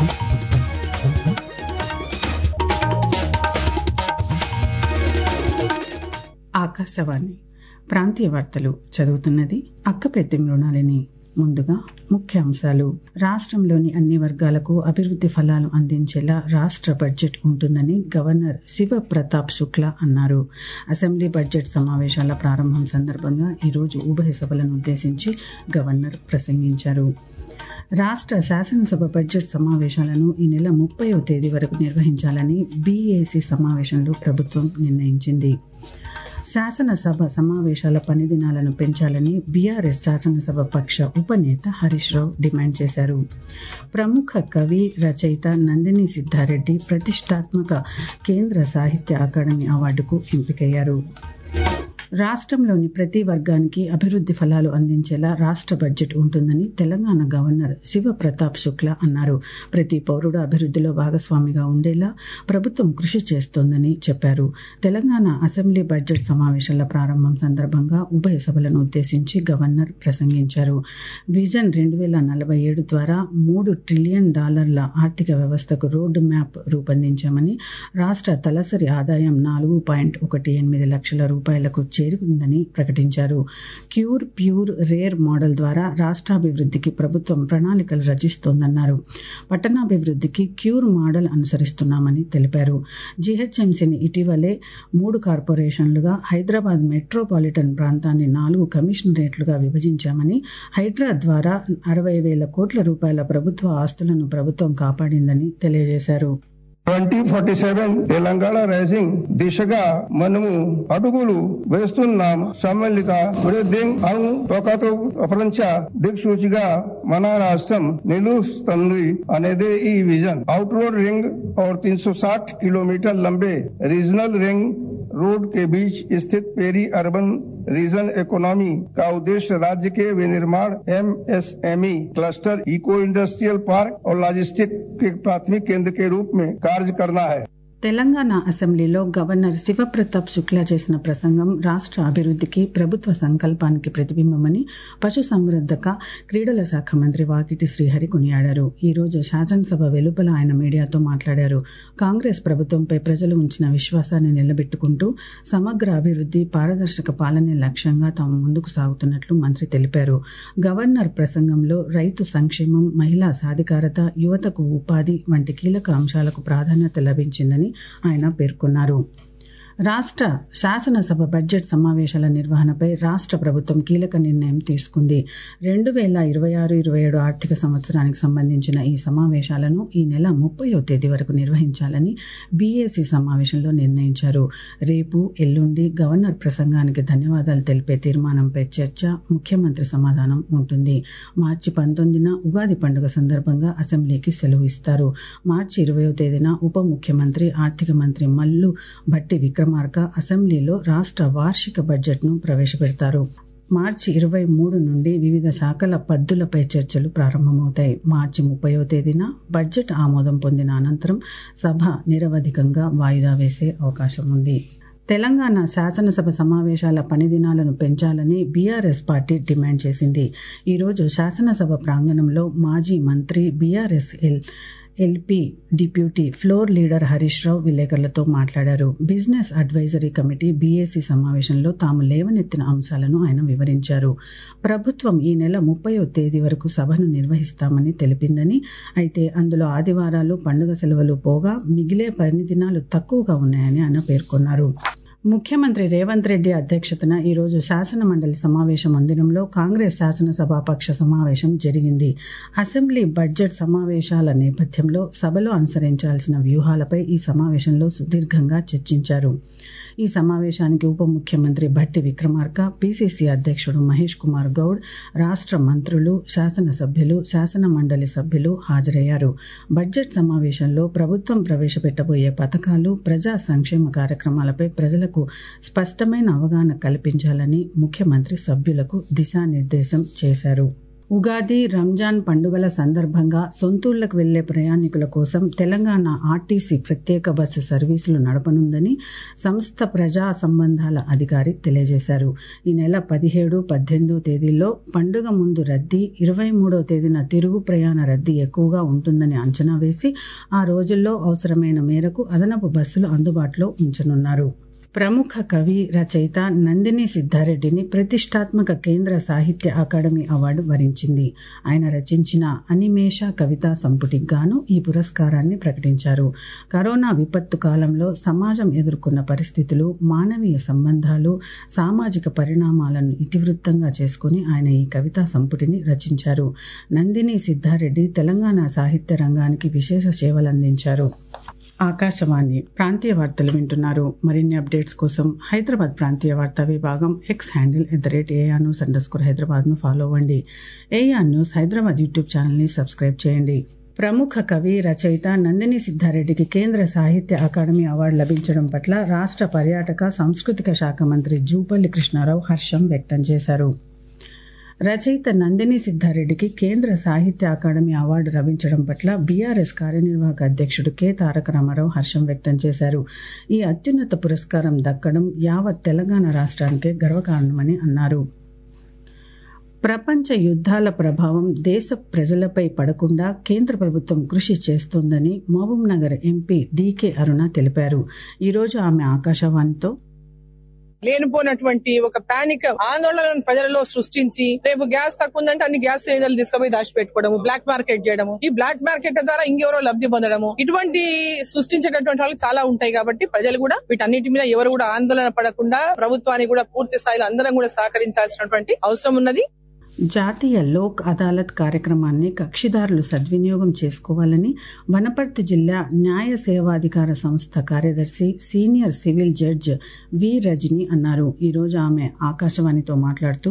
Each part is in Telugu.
ఆకాశవాణి ప్రాంతీయ వార్తలు చదువుతున్నది అక్కపెద్ది మృణాలిని ముందుగా ముఖ్యాంశాలు రాష్ట్రంలోని అన్ని వర్గాలకు అభివృద్ధి ఫలాలు అందించేలా రాష్ట్ర బడ్జెట్ ఉంటుందని గవర్నర్ శివ ప్రతాప్ శుక్లా అన్నారు అసెంబ్లీ బడ్జెట్ సమావేశాల ప్రారంభం సందర్భంగా ఈరోజు ఉభయ సభలను ఉద్దేశించి గవర్నర్ ప్రసంగించారు రాష్ట్ర శాసనసభ బడ్జెట్ సమావేశాలను ఈ నెల ముప్పైవ తేదీ వరకు నిర్వహించాలని బీఏసీ సమావేశంలో ప్రభుత్వం నిర్ణయించింది శాసనసభ సమావేశాల పని దినాలను పెంచాలని బీఆర్ఎస్ శాసనసభ పక్ష ఉపనేత హరీష్ రావు డిమాండ్ చేశారు ప్రముఖ కవి రచయిత నందిని సిద్ధారెడ్డి ప్రతిష్టాత్మక కేంద్ర సాహిత్య అకాడమీ అవార్డుకు ఎంపికయ్యారు రాష్ట్రంలోని ప్రతి వర్గానికి అభివృద్ధి ఫలాలు అందించేలా రాష్ట్ర బడ్జెట్ ఉంటుందని తెలంగాణ గవర్నర్ శివ ప్రతాప్ శుక్లా అన్నారు ప్రతి పౌరుడు అభివృద్ధిలో భాగస్వామిగా ఉండేలా ప్రభుత్వం కృషి చేస్తోందని చెప్పారు తెలంగాణ అసెంబ్లీ బడ్జెట్ సమావేశాల ప్రారంభం సందర్భంగా ఉభయ సభలను ఉద్దేశించి గవర్నర్ ప్రసంగించారు విజన్ రెండు వేల నలభై ఏడు ద్వారా మూడు ట్రిలియన్ డాలర్ల ఆర్థిక వ్యవస్థకు రోడ్డు మ్యాప్ రూపొందించామని రాష్ట్ర తలసరి ఆదాయం నాలుగు పాయింట్ ఒకటి ఎనిమిది లక్షల రూపాయలకు చేరుకుందని ప్రకటించారు క్యూర్ ప్యూర్ రేర్ మోడల్ ద్వారా రాష్ట్రాభివృద్ధికి ప్రభుత్వం ప్రణాళికలు రచిస్తోందన్నారు పట్టణాభివృద్ధికి క్యూర్ మోడల్ అనుసరిస్తున్నామని తెలిపారు జీహెచ్ఎంసీని ఇటీవలే మూడు కార్పొరేషన్లుగా హైదరాబాద్ మెట్రోపాలిటన్ ప్రాంతాన్ని నాలుగు కమిషనరేట్లుగా విభజించామని హైడ్రా ద్వారా అరవై వేల కోట్ల రూపాయల ప్రభుత్వ ఆస్తులను ప్రభుత్వం కాపాడిందని తెలియజేశారు twenty forty seven Telangana rising దిశగా మనము అడుగులు వేస్తున్నాం సమ్మిళిత వృద్ధి అను తోకతో ప్రపంచ దిక్సూచిగా మన రాష్ట్రం నిలుస్తుంది అనేది ఈ విజన్ అవుట్ రోడ్ రింగ్ और 360 किलोमीटर लंबे रीजनल रिंग रोड के बीच स्थित पेरी अर्बन रीजन इकोनॉमी का उद्देश्य राज्य के विनिर्माण MSME cluster eco industrial park और लॉजिस्टिक के प्राथमिक केंद्र के रूप में कार्य करना है తెలంగాణ అసెంబ్లీలో గవర్నర్ శివప్రతాప్ శుక్లా చేసిన ప్రసంగం రాష్ట్ర అభివృద్ధికి ప్రభుత్వ సంకల్పానికి ప్రతిబింబమని పశుసంవర్ధక క్రీడల శాఖ మంత్రి వాకిటి శ్రీహరి కొనియాడారు ఈ రోజు శాసనసభ వెలుపల ఆయన మీడియాతో మాట్లాడారు కాంగ్రెస్ ప్రభుత్వంపై ప్రజలు ఉంచిన విశ్వాసాన్ని నిలబెట్టుకుంటూ సమగ్ర అభివృద్ధి పారదర్శక పాలనే లక్ష్యంగా తాము ముందుకు సాగుతున్నట్లు మంత్రి తెలిపారు గవర్నర్ ప్రసంగంలో రైతు సంక్షేమం మహిళా సాధికారత యువతకు ఉపాధి వంటి కీలక అంశాలకు ప్రాధాన్యత లభించిందని ఆయన పేర్కొన్నారు రాష్ట్ర శాసనసభ బడ్జెట్ సమావేశాల నిర్వహణపై రాష్ట్ర ప్రభుత్వం కీలక నిర్ణయం తీసుకుంది రెండు వేల ఇరవై ఆరు ఇరవై ఏడు ఆర్థిక సంవత్సరానికి సంబంధించిన ఈ సమావేశాలను ఈ నెల ముప్పయో తేదీ వరకు నిర్వహించాలని బీఏసీ సమావేశంలో నిర్ణయించారు రేపు ఎల్లుండి గవర్నర్ ప్రసంగానికి ధన్యవాదాలు తెలిపే తీర్మానంపై చర్చ ముఖ్యమంత్రి సమాధానం ఉంటుంది మార్చి పంతొమ్మిదిన ఉగాది పండుగ సందర్భంగా అసెంబ్లీకి సెలవు ఇస్తారు మార్చి ఇరవయో తేదీన ఉప ముఖ్యమంత్రి ఆర్థిక మంత్రి మల్లు భట్టి విక్రమ్ విక్రమార్క అసెంబ్లీలో రాష్ట్ర వార్షిక బడ్జెట్ను ప్రవేశపెడతారు మార్చి ఇరవై మూడు నుండి వివిధ శాఖల పద్దులపై చర్చలు ప్రారంభమవుతాయి మార్చి ముప్పయో తేదీన బడ్జెట్ ఆమోదం పొందిన అనంతరం సభ నిరవధికంగా వాయిదా వేసే అవకాశం ఉంది తెలంగాణ శాసనసభ సమావేశాల పని దినాలను పెంచాలని బీఆర్ఎస్ పార్టీ డిమాండ్ చేసింది ఈరోజు శాసనసభ ప్రాంగణంలో మాజీ మంత్రి BRS L LP deputy floor leader Harish Rao విలేకరులతో మాట్లాడారు బిజినెస్ అడ్వైజరీ కమిటీ బీఏసీ సమావేశంలో తాము లేవనెత్తిన అంశాలను ఆయన వివరించారు ప్రభుత్వం ఈ నెల ముప్పయో తేదీ వరకు సభను నిర్వహిస్తామని తెలిపిందని అయితే అందులో ఆదివారాలు పండుగ సెలవులు పోగా మిగిలే పని దినాలు తక్కువగా ఉన్నాయని ఆయన పేర్కొన్నారు ముఖ్యమంత్రి రేవంత్ రెడ్డి అధ్యక్షతన ఈరోజు శాసన మండలి సమావేశ మందిరంలో కాంగ్రెస్ శాసనసభాపక్ష సమావేశం జరిగింది అసెంబ్లీ బడ్జెట్ సమావేశాల నేపథ్యంలో సభలో అనుసరించాల్సిన వ్యూహాలపై ఈ సమావేశంలో సుదీర్ఘంగా చర్చించారు ఈ సమావేశానికి ఉప ముఖ్యమంత్రి భట్టి విక్రమార్క పిసిసి అధ్యక్షుడు మహేష్ కుమార్ గౌడ్ రాష్ట్ర మంత్రులు శాసనసభ్యులు శాసన మండలి సభ్యులు హాజరయ్యారు బడ్జెట్ సమావేశంలో ప్రభుత్వం ప్రవేశపెట్టబోయే పథకాలు ప్రజా సంక్షేమ కార్యక్రమాలపై ప్రజలకు స్పష్టమైన అవగాహన కల్పించాలని ముఖ్యమంత్రి సభ్యులకు దిశానిర్దేశం చేశారు ఉగాది రంజాన్ పండుగల సందర్భంగా సొంతూళ్లకు వెళ్లే ప్రయాణికుల కోసం తెలంగాణ ఆర్టీసీ ప్రత్యేక బస్సు సర్వీసులు నడపనుందని సంస్థ ప్రజా సంబంధాల అధికారి తెలియజేశారు ఈ నెల పదిహేడు పద్దెనిమిదో తేదీల్లో పండుగ ముందు రద్దీ ఇరవై మూడో తేదీన తిరుగు ప్రయాణ రద్దీ ఎక్కువగా ఉంటుందని అంచనా వేసి ఆ రోజుల్లో అవసరమైన మేరకు అదనపు బస్సులు అందుబాటులో ఉంచనున్నారు ప్రముఖ కవి రచయిత నందిని సిద్ధారెడ్డిని ప్రతిష్టాత్మక కేంద్ర సాహిత్య అకాడమీ అవార్డు వరించింది ఆయన రచించిన అనిమేష కవితా సంపుటికి గాను ఈ పురస్కారాన్ని ప్రకటించారు కరోనా విపత్తు కాలంలో సమాజం ఎదుర్కొన్న పరిస్థితులు మానవీయ సంబంధాలు సామాజిక పరిణామాలను ఇతివృత్తంగా చేసుకుని ఆయన ఈ కవితా సంపుటిని రచించారు నందిని సిద్ధారెడ్డి తెలంగాణ సాహిత్య రంగానికి విశేష సేవలందించారు ఆకాశవాణి ప్రాంతీయ వార్తలు వింటున్నారు మరిన్ని అప్డేట్స్ కోసం హైదరాబాద్ ప్రాంతీయ వార్తా విభాగం X handle at the rate AIR news underscore స్కోర్ హైదరాబాద్ను ఫాలో అవ్వండి ఏఆర్ న్యూస్ హైదరాబాద్ యూట్యూబ్ ఛానల్ని సబ్స్క్రైబ్ చేయండి ప్రముఖ కవి రచయిత నందిని సిద్ధారెడ్డికి కేంద్ర సాహిత్య అకాడమీ అవార్డు లభించడం పట్ల రాష్ట్ర పర్యాటక సాంస్కృతిక శాఖ మంత్రి జూపల్లి కృష్ణారావు హర్షం వ్యక్తం చేశారు రచయిత నందిని సిద్ధారెడ్డికి కేంద్ర సాహిత్య అకాడమీ అవార్డు లభించడం పట్ల బీఆర్ఎస్ కార్యనిర్వాహక అధ్యక్షుడు కె తారక రామారావు హర్షం వ్యక్తం చేశారు ఈ అత్యున్నత పురస్కారం దక్కడం యావత్ తెలంగాణ రాష్ట్రానికే గర్వకారణమని అన్నారు ప్రపంచ యుద్ధాల ప్రభావం దేశ ప్రజలపై పడకుండా కేంద్ర ప్రభుత్వం కృషి చేస్తోందని మహబూబ్ నగర్ ఎంపీ డీకే అరుణ తెలిపారు ఈరోజు ఆమె ఆకాశవాణితో లేనిపోయినటువంటి ఒక పానిక్ ఆందోళన ప్రజలలో సృష్టించి రేపు గ్యాస్ తక్కువ ఉందంటే అన్ని గ్యాస్ సిలిండర్లు తీసుకుపోయి దాచిపెట్టుకోవడము బ్లాక్ మార్కెట్ చేయడము ఈ బ్లాక్ మార్కెట్ ద్వారా ఇంకెవరో లబ్ధి పొందడము ఇటువంటి సృష్టించేటటువంటి వాళ్ళు చాలా ఉంటాయి కాబట్టి ప్రజలు కూడా వీటన్నిటి మీద ఎవరు కూడా ఆందోళన పడకుండా ప్రభుత్వానికి కూడా పూర్తి స్థాయిలో అందరం కూడా సహకరించాల్సినటువంటి అవసరం ఉన్నది జాతీయ లోక్ అదాలత్ కార్యక్రమాన్ని కక్షిదారులు సద్వినియోగం చేసుకోవాలని వనపర్తి జిల్లా న్యాయ సేవాధికార సంస్థ కార్యదర్శి senior civil judge V Rajani అన్నారు ఈరోజు ఆమె ఆకాశవాణితో మాట్లాడుతూ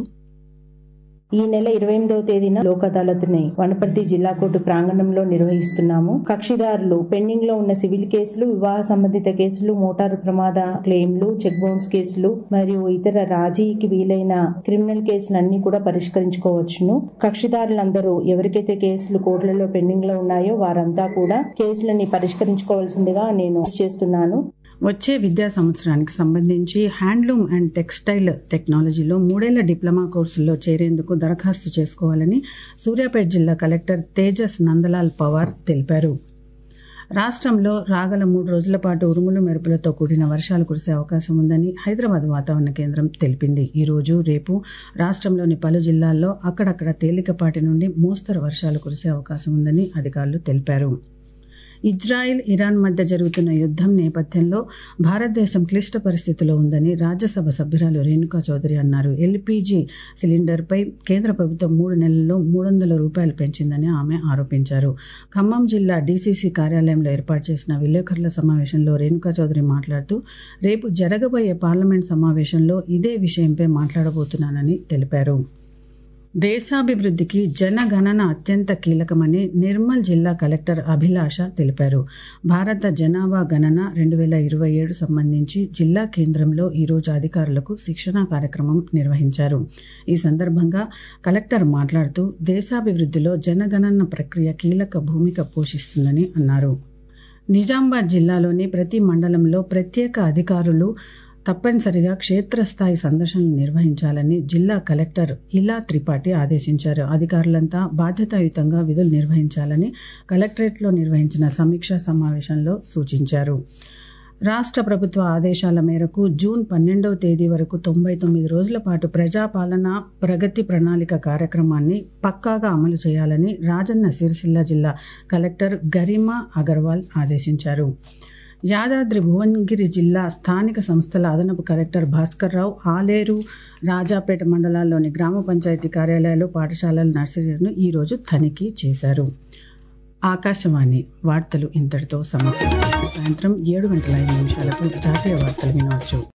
ఈ నెల ఇరవై ఎనిమిదవ తేదీన లోక్ అదాలత్ని వనపర్తి జిల్లా కోర్టు ప్రాంగణంలో నిర్వహిస్తున్నాము కక్షిదారులు పెండింగ్ లో ఉన్న సివిల్ కేసులు వివాహ సంబంధిత కేసులు మోటారు ప్రమాద క్లెయిమ్లు చెక్ బౌన్స్ కేసులు మరియు ఇతర రాజీకి వీలైన క్రిమినల్ కేసులన్నీ కూడా పరిష్కరించుకోవచ్చును కక్షిదారులందరూ ఎవరికైతే కేసులు కోర్టులలో పెండింగ్ లో ఉన్నాయో వారంతా కూడా కేసులని పరిష్కరించుకోవాల్సిందిగా నేను చేస్తున్నాను వచ్చే విద్యా సంవత్సరానికి సంబంధించి హ్యాండ్లూమ్ అండ్ టెక్స్టైల్ టెక్నాలజీలో మూడేళ్ల డిప్లొమా కోర్సుల్లో చేరేందుకు దరఖాస్తు చేసుకోవాలని సూర్యాపేట జిల్లా కలెక్టర్ తేజస్ నందలాల్ పవార్ తెలిపారు రాష్ట్రంలో రాగల మూడు రోజుల పాటు ఉరుములు మెరుపులతో కూడిన వర్షాలు కురిసే అవకాశం ఉందని హైదరాబాద్ వాతావరణ కేంద్రం తెలిపింది ఈ రోజు రేపు రాష్ట్రంలోని పలు జిల్లాల్లో అక్కడక్కడ తేలికపాటి నుండి మోస్తరు వర్షాలు కురిసే అవకాశం ఉందని అధికారులు తెలిపారు ఇజ్రాయెల్ ఇరాన్ మధ్య జరుగుతున్న యుద్ధం నేపథ్యంలో భారతదేశం క్లిష్ట పరిస్థితిలో ఉందని రాజ్యసభ సభ్యురాలు రేణుకా చౌదరి అన్నారు ఎల్పీజీ సిలిండర్పై కేంద్ర ప్రభుత్వం మూడు నెలల్లో మూడు వందల రూపాయలు పెంచిందని ఆమె ఆరోపించారు ఖమ్మం జిల్లా డీసీసీ కార్యాలయంలో ఏర్పాటు చేసిన విలేకరుల సమావేశంలో రేణుకా చౌదరి మాట్లాడుతూ రేపు జరగబోయే పార్లమెంట్ సమావేశంలో ఇదే విషయంపై మాట్లాడబోతున్నానని తెలిపారు దేశాభివృద్ధికి జనగణన అత్యంత కీలకమని నిర్మల్ జిల్లా కలెక్టర్ అభిలాష తెలిపారు భారత జనాభా గణన రెండు వేల ఇరవై ఏడు సంబంధించి జిల్లా కేంద్రంలో ఈరోజు అధికారులకు శిక్షణా కార్యక్రమం నిర్వహించారు ఈ సందర్భంగా కలెక్టర్ మాట్లాడుతూ దేశాభివృద్ధిలో జనగణన ప్రక్రియ కీలక భూమిక పోషిస్తుందని అన్నారు నిజామాబాద్ జిల్లాలోని ప్రతి మండలంలో ప్రత్యేక అధికారులు తప్పనిసరిగా క్షేత్రస్థాయి సందర్శనలు నిర్వహించాలని జిల్లా కలెక్టర్ ఇలా త్రిపాఠి ఆదేశించారు అధికారులంతా బాధ్యతాయుతంగా విధులు నిర్వహించాలని కలెక్టరేట్లో నిర్వహించిన సమీక్షా సమావేశంలో సూచించారు రాష్ట్ర ప్రభుత్వ ఆదేశాల మేరకు జూన్ పన్నెండవ తేదీ వరకు తొంభై తొమ్మిది రోజుల పాటు ప్రజాపాలన ప్రగతి ప్రణాళిక కార్యక్రమాన్ని పక్కాగా అమలు చేయాలని రాజన్న సిరిసిల్ల జిల్లా కలెక్టర్ గరిమా అగర్వాల్ ఆదేశించారు యాదాద్రి భువనగిరి జిల్లా స్థానిక సంస్థల అదనపు కలెక్టర్ భాస్కర్ రావు ఆలేరు రాజాపేట మండలాల్లోని గ్రామ పంచాయతీ కార్యాలయాలు పాఠశాలల నర్సరీలను ఈరోజు తనిఖీ చేశారు ఆకాశవాణి వార్తలు ఇంతటితో సమాప్తం సాయంత్రం ఏడు గంటల ఐదు నిమిషాలకు జాతీయ వార్తలు వినవచ్చు